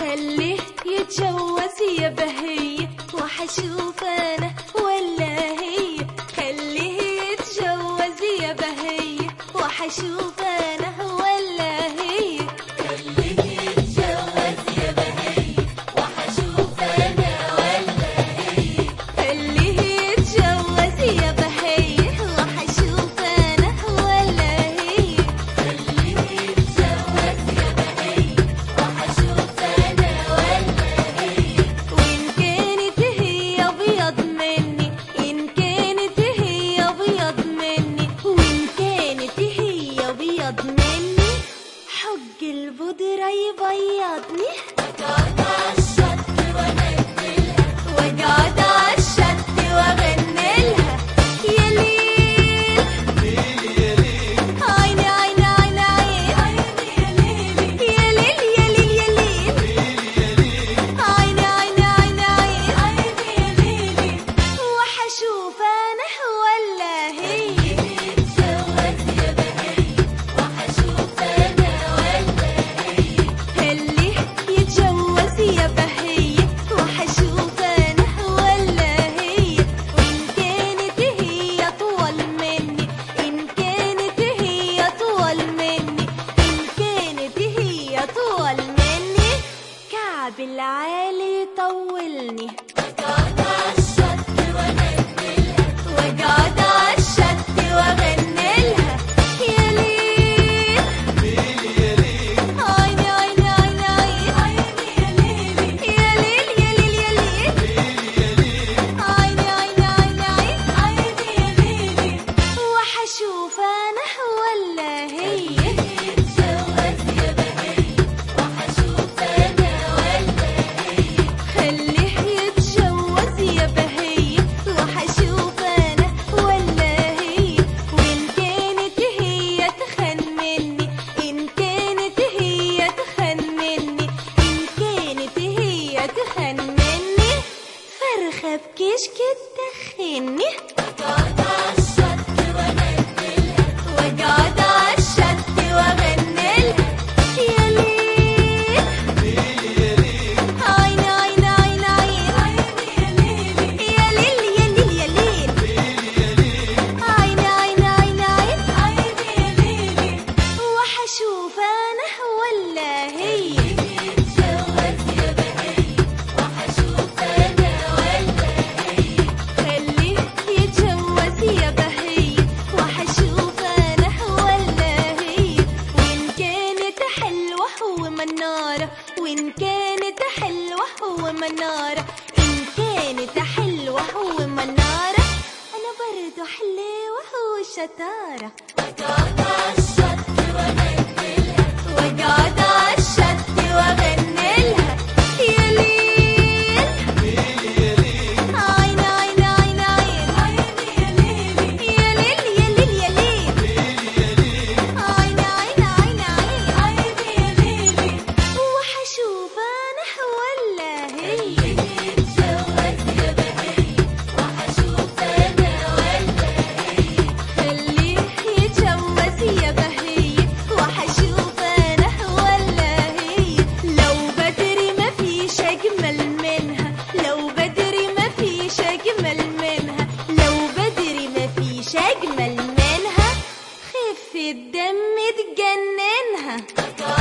خليه يتجوز يا بهية وحشوف انا ولا هي خليه يتجوز يا بهية وحشوف انا ولا هي خليه يتجوز يا بهية وحشوف انا ولا هي وإن كانت هي أبيض مني إن كانت هي أبيض مني وإن كانت هي أبيض مني حج البودرة يبيضني وأقعد على الشط وأغنيلها يا ليل عيني عيني عيني عيني يا ليل يا ليل يا ليل عيني عيني عيني عيني وحشوف انا ولا هي اللي يتجوز يا بهية وحشوف انا ولا هي وان كانت هي اطول مني ان كانت هي اطول مني ان كانت هي اطول مني كعب العالي يطولني واقعد على الشط واغنيلها يا ليل عيني عيني عيني عيني يا ليل يا ليل يا ليل عيني عيني عيني عيني وحشوف انا ولا هي خليه يتجوز يا بهية وحشوف انا ولا هي وان كانت هي تخن مني ان كانت هي تخن مني ان كانت هي تخن مني فرخة بكشك تخني واقعد على الشط واغنيلها يا ليل عيني عيني عيني عيني يا ليل يا ليل يا ليل عيني عيني عيني عيني وحشوف انا ولا هي خليه يتجوز يا بهية وحشوف انا ولا هي وان كانت حلوة ومنارة وان كانت حلوة ومنارة ان كانت حلوة ومنارة انا برضو حلوة وشطارة واقعد على الشط واغنيلها يا ليل عيني عيني عيني عيني يا ليل يا ليل يا ليل عيني عيني عيني عيني وحشوف انا ولا هي خليه يتجوز يا بهية وحشوف انا ولا هي لو بدري ما فيش اجمل منها لو بدري ما فيش اجمل منها لو بدري ما فيش اجمل منها خف الدم تجننها